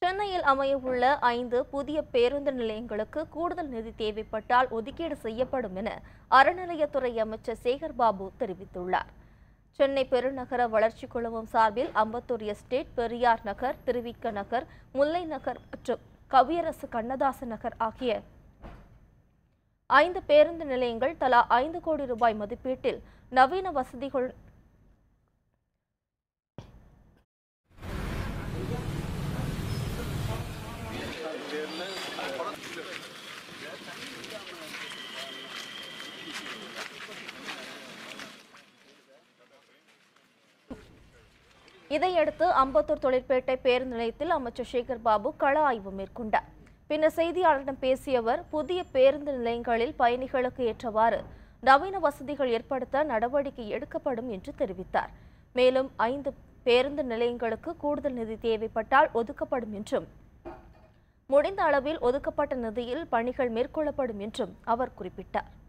சென்னையில் அமையவுள்ள ஐந்து புதிய பேருந்து நிலையங்களுக்கு கூடுதல் நிதி தேவைப்பட்டால் ஒதுக்கீடு செய்யப்படும் என அறநிலையத்துறை அமைச்சர் சேகர் பாபு தெரிவித்துள்ளார் சென்னை பெருநகர வளர்ச்சிக் குழுமம் சார்பில் அம்பத்தூர் எஸ்டேட் பெரியார் நகர் திருவிக்க நகர் முல்லை நகர் மற்றும் கவியரசு கண்ணதாசன் நகர் ஆகிய ஐந்து பேருந்து நிலையங்கள் தலா ஐந்து கோடி ரூபாய் மதிப்பீட்டில் நவீன வசதிகள் இதையடுத்து அம்பத்தூர் தொழிற்பேட்டை பேருந்து நிலையத்தில் அமைச்சர் சேகர் பாபு கள ஆய்வு மேற்கொண்டார் பின்னர் செய்தியாளரிடம் பேசிய அவர் புதிய பேருந்து நிலையங்களில் பயணிகளுக்கு ஏற்றவாறு நவீன வசதிகள் ஏற்படுத்த நடவடிக்கை எடுக்கப்படும் என்று தெரிவித்தார் மேலும் ஐந்து பேருந்து நிலையங்களுக்கு கூடுதல் நிதி தேவைப்பட்டால் ஒதுக்கப்படும் என்றும் முடிந்த அளவில் ஒதுக்கப்பட்ட நிதியில் பணிகள் மேற்கொள்ளப்படும் என்றும் அவர் குறிப்பிட்டார்